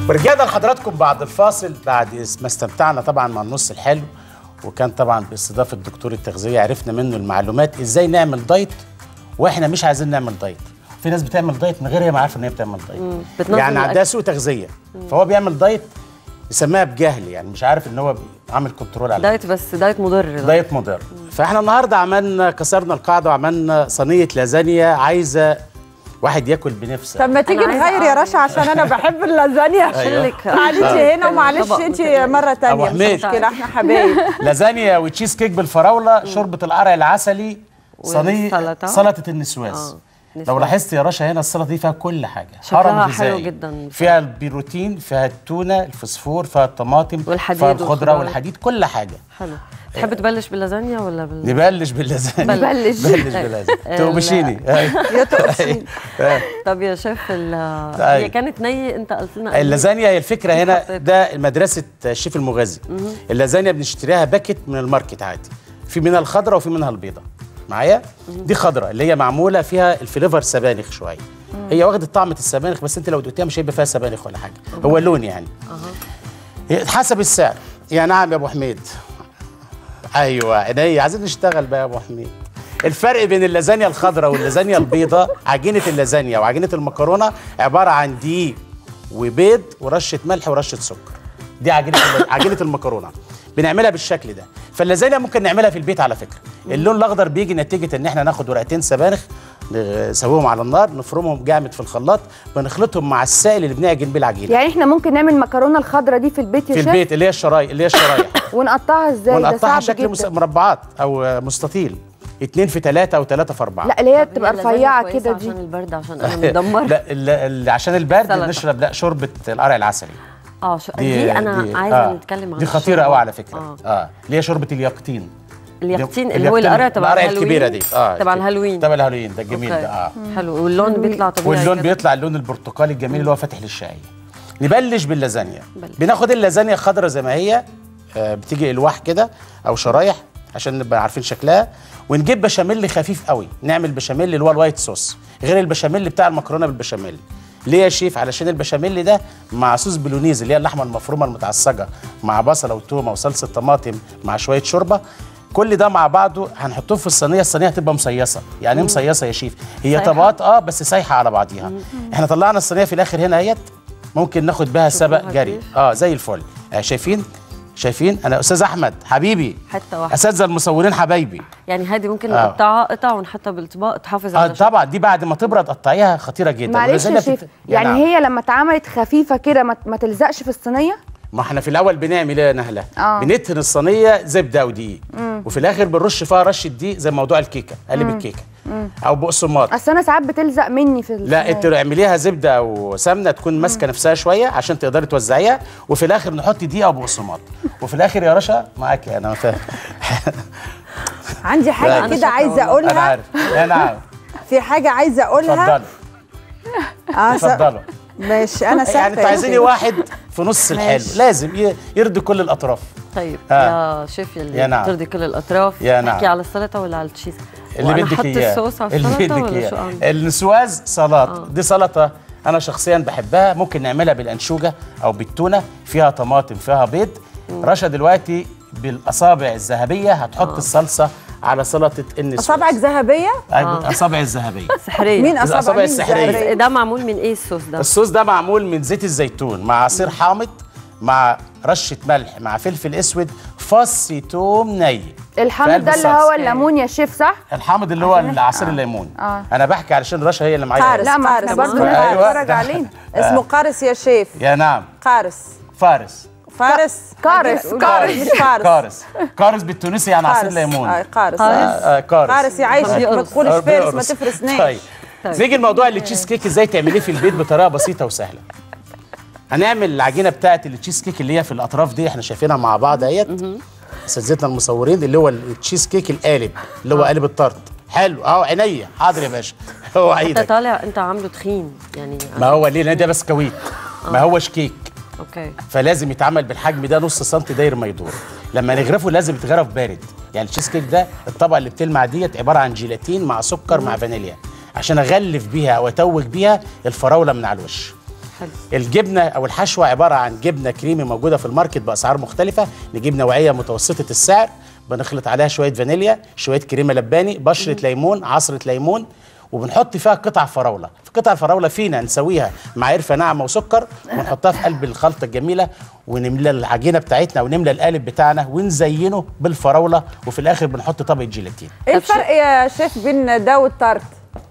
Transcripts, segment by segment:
ورجعنا لحضراتكم بعد الفاصل بعد ما استمتعنا طبعا مع النص الحلو وكان طبعا باستضافه دكتور التغذيه عرفنا منه المعلومات ازاي نعمل دايت واحنا مش عايزين نعمل دايت في ناس بتعمل دايت من غير هي ما عارفه ان هي بتعمل دايت بتنظم يعني الأكل. عندها سوء تغذيه فهو بيعمل دايت يسميها بجهل يعني مش عارف ان هو عامل كنترول على دايت بس دايت مضر ده. دايت مضر فاحنا النهارده عملنا كسرنا القاعده وعملنا صينيه لازانيا عايزه واحد ياكل بنفسه طب ما تيجي أنا عايزة نغير يا أعرف. رشا عشان انا بحب اللازانيا أيوة. لك معلش آه. هنا ومعلش طبق انت متكامل. مره أبو تانية مش حميد. مشكله احنا حبايب لازانيا وتشيز كيك بالفراوله شوربه القرع العسلي صينيه والسلطة. سلطه النسواس آه، لو نسواس. لاحظت يا رشا هنا السلطه دي فيها كل حاجه شكلها هرم حلو غذائي. جدا. فيها البروتين فيها التونه الفوسفور فيها الطماطم والحديد فيها الخضره والخضار. والحديد كل حاجه حلو تحب تبلش باللازانيا ولا بال نبلش باللازانيا بلش. بلش باللازانيا تقومشيني يا تقصي طب يا شيف ال أي. هي كانت ني انت قلت لنا قبل. اللازانيا هي الفكره هنا حطيت. ده مدرسه الشيف المغذي اللازانيا بنشتريها باكت من الماركت عادي في منها الخضراء وفي منها البيضاء معايا دي خضراء اللي هي معموله فيها الفليفر سبانخ شويه هي واخده طعمه السبانخ بس انت لو دوقتيها مش هيبقى فيها سبانخ ولا حاجه هو لون يعني هي حسب السعر يا نعم يا ابو حميد ايوه عينيا عايزين نشتغل بقى يا ابو حميد الفرق بين اللازانيا الخضراء واللازانيا البيضاء عجينه اللازانيا وعجينه المكرونه عباره عن دقيق وبيض ورشه ملح ورشه سكر دي عجينه الل- عجينه المكرونه بنعملها بالشكل ده فاللازانيا ممكن نعملها في البيت على فكره اللون الاخضر بيجي نتيجه ان احنا ناخد ورقتين سبانخ نسويهم على النار نفرمهم جامد في الخلاط بنخلطهم مع السائل اللي بنعجن بيه العجينه يعني احنا ممكن نعمل مكرونه الخضراء دي في البيت يا في شيف البيت اللي هي الشرايح اللي هي الشرايح ونقطعها ازاي ده ونقطعها صعب شكل مس- جدا مربعات او مستطيل اتنين في ثلاثة او ثلاثة في أربعة لا اللي هي طب بتبقى اللازانيا رفيعه كويسة كده دي عشان البرد عشان انا مدمر لا ال- ال- عشان البرد سلطة. نشرب لا شوربة القرع العسلي اه شو دي, انا عايزه نتكلم عنها دي خطيرة قوي على فكرة اه اه اللي هي شوربة اليقطين اليقطين دي- اللي هو اليقطين- القرع تبع القرع الهالوين الكبيرة دي اه تبع الهالوين تبع الهالوين ده الجميل أوكي. ده اه حلو واللون بيطلع طبيعي واللون كده. بيطلع اللون البرتقالي الجميل اللي هو فاتح للشاي نبلش باللازانيا بلش. بناخد اللازانيا خضرا زي ما هي آه بتيجي الواح كده او شرايح عشان نبقى عارفين شكلها ونجيب بشاميل خفيف قوي نعمل بشاميل اللي هو الوايت صوص غير البشاميل بتاع المكرونه بالبشاميل ليه يا شيف علشان البشاميل ده مع صوص بولونيز اللي هي اللحمه المفرومه المتعصجه مع بصله وتومه وصلصه طماطم مع شويه شوربه كل ده مع بعضه هنحطهم في الصينيه الصينيه هتبقى مصيصه يعني ايه مصيصه يا شيف هي سايحة. طبقات اه بس سايحه على بعضيها احنا طلعنا الصينيه في الاخر هنا اهيت ممكن ناخد بها سبق جري كيف؟ اه زي الفل آه شايفين شايفين انا استاذ احمد حبيبي حته واحده اساتذه المصورين حبايبي يعني هذه ممكن آه. نقطعها قطع ونحطها بالاطباق تحافظ اه على شكل. طبعا دي بعد ما تبرد قطعيها خطيره جدا معلش واللازانيا يا شيف بتت- يعني نعم. هي لما اتعملت خفيفه كده ما, ما تلزقش في الصينيه ما احنا في الاول بنعمل ايه يا نهله آه. بندهن الصينيه زبده ودقيق وفي الاخر بنرش فيها رشه دقيق زي موضوع الكيكه قلب الكيكه او بقسماط اصل انا ساعات بتلزق مني في لا انت اعمليها زبده او سمنه تكون ماسكه نفسها شويه عشان تقدري توزعيها وفي الاخر نحط دقيقه وبقسماط وفي الاخر يا رشا معاكي انا فاهم عندي لا، حاجه أنا كده شاطرة عايزه والله. انا اقولها عارف انا عارف في حاجه عايزه اقولها اتفضلي اه س- اتفضلوا ماشي انا ساكته يعني انتوا يا عايزيني شيخ. واحد في نص الحلو ماشي. لازم ي- يرضي كل الاطراف طيب آه. يا شيف يلي يا نعم. بترضي كل الاطراف يا نحكي نعم. على السلطه ولا على التشيز اللي وأنا بدك أحط اياه الصوص على اللي السلطه بدك ولا اياه شو اعمل النسواز سلطه دي سلطه انا شخصيا بحبها ممكن نعملها بالانشوجه او بالتونه فيها طماطم فيها بيض رشا دلوقتي بالاصابع الذهبيه هتحط الصلصه على سلطه النسواز اصابعك ذهبيه أيوة، اصابع الذهبيه سحريه مين الأصابع اصابع مين السحرية. الذهبية؟ ده معمول من ايه الصوص ده الصوص ده معمول من زيت الزيتون مع عصير حامض مع رشه ملح مع فلفل اسود فص توم ني في الحامض قلب ده اللي الصلصة. هو الليمون يا شيف صح الحامض اللي هو عصير الليمون آه. انا بحكي علشان رشا هي اللي معايا فارس. لا ما احنا فارس. برضه أيوة. الناس بتتفرج علينا اسمه قارس يا شيف يا نعم قارس فارس فارس كارس كارس مش فارس كارس كارس بالتونسي يعني عصير قارس. ليمون آه، قارس قارس. آه، آه، كارس قارس يعيشك ما بيقرص. تقولش آه، فارس ما بيقرص. تفرسناش طيب نيجي الموضوع التشيز كيك ازاي تعمليه في البيت بطريقه بسيطه وسهله هنعمل العجينه بتاعه التشيز كيك اللي هي في الاطراف دي احنا شايفينها مع بعض اهيت اساتذتنا المصورين اللي هو التشيز كيك القالب اللي هو قالب الطرد حلو اهو عينيا حاضر يا باشا هو انت عيدك طالع انت عامله تخين يعني ما هو ليه لان ده بسكويت ما هوش كيك اوكي فلازم يتعمل بالحجم ده نص سنتي داير ما يدور لما نغرفه لازم يتغرف بارد يعني التشيز كيك ده الطبقه اللي بتلمع ديت عباره عن جيلاتين مع سكر مع فانيليا عشان اغلف بيها او اتوج بيها الفراوله من على الوش حلو. الجبنه او الحشوه عباره عن جبنه كريمي موجوده في الماركت باسعار مختلفه نجيب نوعيه متوسطه السعر بنخلط عليها شويه فانيليا شويه كريمه لباني بشره ليمون عصره ليمون وبنحط فيها قطع فراوله في قطع الفراوله فينا نسويها مع قرفه ناعمه وسكر ونحطها في قلب الخلطه الجميله ونملى العجينه بتاعتنا ونملى القالب بتاعنا ونزينه بالفراوله وفي الاخر بنحط طبقه جيلاتين ايه طب شو- الفرق يا شيف بين ده والتارت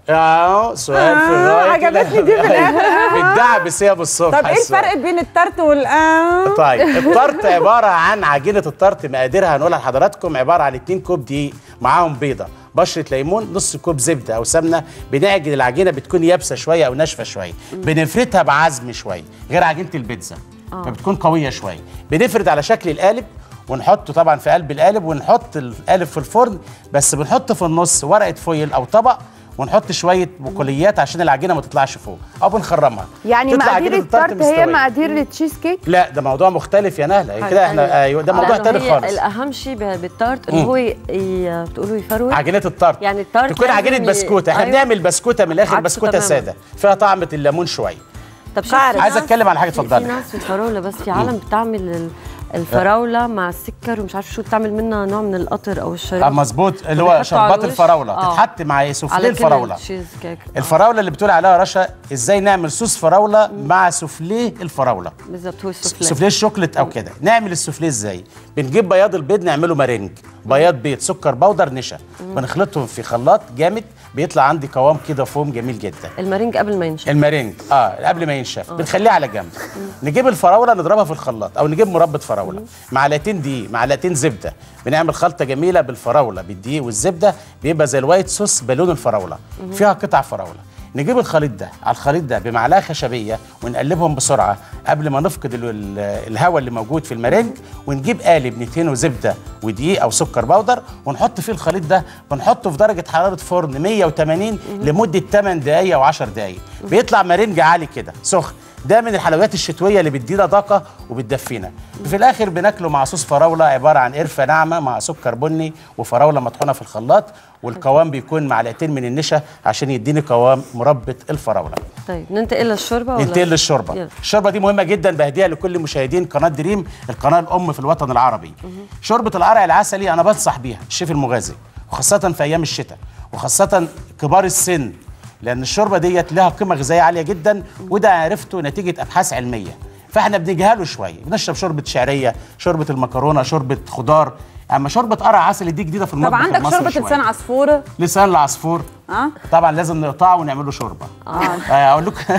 اه سؤال في آه، الغايه عجبتني دي في الآخر. بتدعبس هي بالصبح طب ايه السؤال. الفرق بين التارت وال آه؟ طيب الطرت عباره عن عجينه الطرت مقاديرها هنقولها لحضراتكم عباره عن 2 كوب دقيق معاهم بيضه بشره ليمون نص كوب زبده او سمنه بنعجن العجينه بتكون يابسه شويه او ناشفه شويه بنفردها بعزم شويه غير عجينه البيتزا فبتكون قويه شويه بنفرد على شكل القالب ونحطه طبعا في قلب القالب ونحط القالب في الفرن بس بنحط في النص ورقه فويل او طبق ونحط شويه بقوليات عشان العجينه ما تطلعش فوق او بنخرمها يعني تطلع مقادير عجينة الطرت التارت هي مستوية. مقادير التشيز كيك لا ده موضوع مختلف يا نهله كده احنا ايوه ده موضوع لأنه تاني هي خالص الاهم شيء ب- بالتارت انه هو ي- ي- بتقولوا يفروت عجينه الطرت يعني الطرت تكون لازم عجينه ي- بسكوته احنا أيوة. بنعمل بسكوته من الاخر عكسه بسكوته تماماً. ساده فيها طعمه الليمون شويه طب شوف عارف. في عايز ناس- أتكلم على حاجة، في- اتفضلي. في ناس في الفراوله بس في عالم بتعمل ال- الفراوله مع السكر ومش عارف شو بتعمل منها نوع من القطر او الشراب اه مظبوط اللي هو بيحطوا على شربات الوش. الفراوله آه. تتحط مع سوفليه على كل الفراوله التشيز كيك آه. الفراوله اللي بتقول عليها رشا ازاي نعمل صوص فراوله مع سوفليه الفراوله بالضبط هو السوفليه سوفليه الشوكليت او كده نعمل السوفليه ازاي بنجيب بياض البيض نعمله مارينج بياض بيض سكر بودر نشا بنخلطهم في خلاط جامد بيطلع عندي قوام كده فوم جميل جدا المارينج قبل ما ينشف المارينج اه قبل ما ينشف بنخليه على جنب نجيب الفراوله نضربها في الخلاط او نجيب مربى فراوله معلقتين دقيق معلقتين زبده بنعمل خلطه جميله بالفراوله بالدقيق والزبده بيبقى زي الوايت صوص بلون الفراوله فيها قطع فراوله نجيب الخليط ده على الخليط ده بمعلقه خشبيه ونقلبهم بسرعه قبل ما نفقد ال- ال- الهواء اللي موجود في المارينج ونجيب قالب ندهنه زبده ودقيق او سكر بودر ونحط فيه الخليط ده بنحطه في درجه حراره فرن 180 لمده 8 دقائق او 10 دقائق بيطلع مارينج عالي كده سخن ده من الحلويات الشتويه اللي بتدينا طاقه وبتدفينا في الاخر بناكله مع صوص فراوله عباره عن قرفه ناعمه مع سكر بني وفراوله مطحونه في الخلاط والقوام بيكون معلقتين من النشا عشان يديني قوام مربى الفراوله طيب ننتقل للشوربه ولا ننتقل للشوربه يلا. الشوربه دي مهمه جدا بهديها لكل مشاهدين قناه دريم القناه الام في الوطن العربي شوربه القرع العسلي انا بنصح بيها الشيف المغازي وخاصه في ايام الشتاء وخاصه كبار السن لان الشوربه ديت لها قيمه غذائيه عاليه جدا وده عرفته نتيجه ابحاث علميه فاحنا بنجهله شويه بنشرب شوربه شعريه شوربه المكرونه شوربه خضار اما شوربه قرع عسلي دي جديده في طب المطبخ عندك المصري شوربه شوية. لسان عصفور لسان العصفور اه طبعا لازم نقطعه ونعمل له شوربه آه. اقول لكم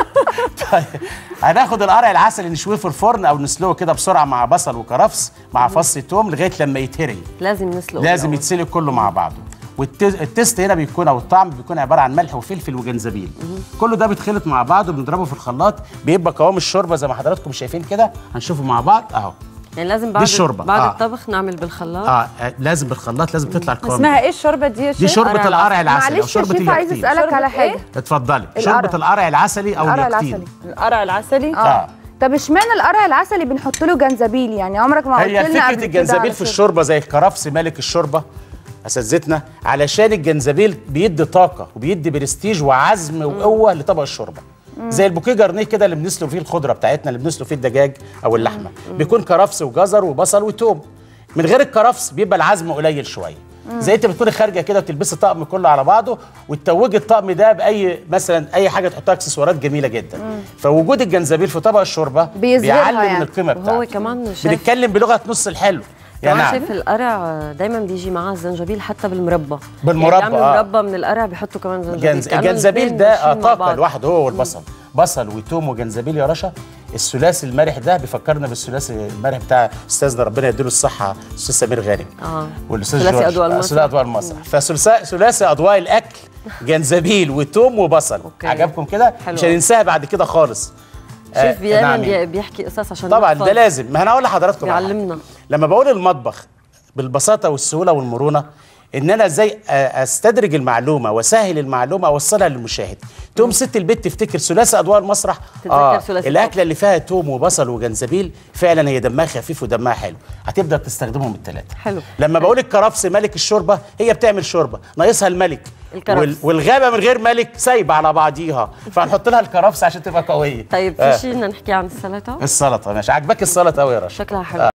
طيب هناخد القرع العسل نشويه في الفرن او نسلقه كده بسرعه مع بصل وكرفس مع فص توم لغايه لما يتهري لازم نسلقه لازم الأول. يتسلق كله مع بعضه والتست هنا بيكون او الطعم بيكون عباره عن ملح وفلفل وجنزبيل كله ده بيتخلط مع بعض وبنضربه في الخلاط بيبقى قوام الشوربه زي ما حضراتكم شايفين كده هنشوفه مع بعض اهو يعني لازم بعد الشوربة. بعد آه. الطبخ نعمل بالخلاط اه آه، لازم بالخلاط لازم تطلع القوام اسمها ده. ايه الشوربه دي يا دي شيف شوربه قرع القرع العسلي او معلش يا شوربه شيف عايز اليقطين اسالك شوربة على إيه؟ حاجه اتفضلي القرع. شوربه القرع العسلي او القرع اليقطين العسلي القرع العسلي اه طب اشمعنى القرع العسلي بنحط له جنزبيل يعني عمرك ما قلت هي لنا قبل فكره كده الجنزبيل على في شوربة. الشوربه زي الكرفس ملك الشوربه اساتذتنا علشان الجنزبيل بيدي طاقه وبيدي برستيج وعزم وقوه لطبق الشوربه زي البوكيه جرنيه كده اللي بنسلق فيه الخضره بتاعتنا اللي بنسلق فيه الدجاج او اللحمه بيكون كرفس وجزر وبصل وتوم من غير الكرفس بيبقى العزم قليل شويه زي انت بتكوني خارجه كده وتلبسي طقم كله على بعضه وتتوجي الطقم ده باي مثلا اي حاجه تحطها اكسسوارات جميله جدا فوجود الجنزبيل في طبق الشوربه بيظهرها بيعلي من يعني. القيمه وهو بتاعته كمان شايف بنتكلم بلغه نص الحلو يا كمان نعم شايف القرع دايما بيجي معاه الزنجبيل حتى بالمربى بالمربى، يعني بيعملوا آه. مربى من القرع بيحطوا كمان زنجبيل جنز... كأنه الجنزبيل الاتنين ده آه، ماشيين مع طاقه بعض. لوحده هو والبصل بصل وتوم وجنزبيل يا رشا الثلاثي المرح ده بيفكرنا بالثلاثي المرح بتاع استاذنا ربنا يديله الصحه الاستاذ سمير غانم آه. والاستاذ ثلاثي جورج. أضواء آه، المسرح. ثلاثي اضواء المسرح فثلاثي ثلاثي اضواء الاكل جنزبيل وتوم وبصل أوكي. عجبكم كده حلو مش أوي. هننساها بعد كده خالص شيف آه، دايما نعم. بي- بيحكي قصص عشان طبعا نحفظ. ده لازم ما انا اقول لحضراتكم على حاجة. بيعلمنا لما بقول المطبخ بالبساطه والسهوله والمرونه ان انا ازاي أ- استدرج المعلومه واسهل المعلومه اوصلها للمشاهد تقوم ست البيت تفتكر ثلاثي اضواء المسرح تتذكر ثلاثي الاكله اللي فيها توم وبصل وجنزبيل فعلا هي دمها خفيف ودمها حلو هتبدا تستخدمهم الثلاثه حلو. لما بقول الكرفس ملك الشوربه هي بتعمل شوربه ناقصها الملك الكرفس. وال- والغابه من غير ملك سايبه على بعضيها فهنحط لها الكرفس عشان تبقى قويه طيب آه. في شيء بدنا نحكي عن السلطه السلطه ماشي عجبك السلطه قوي يا رشا شكلها حلو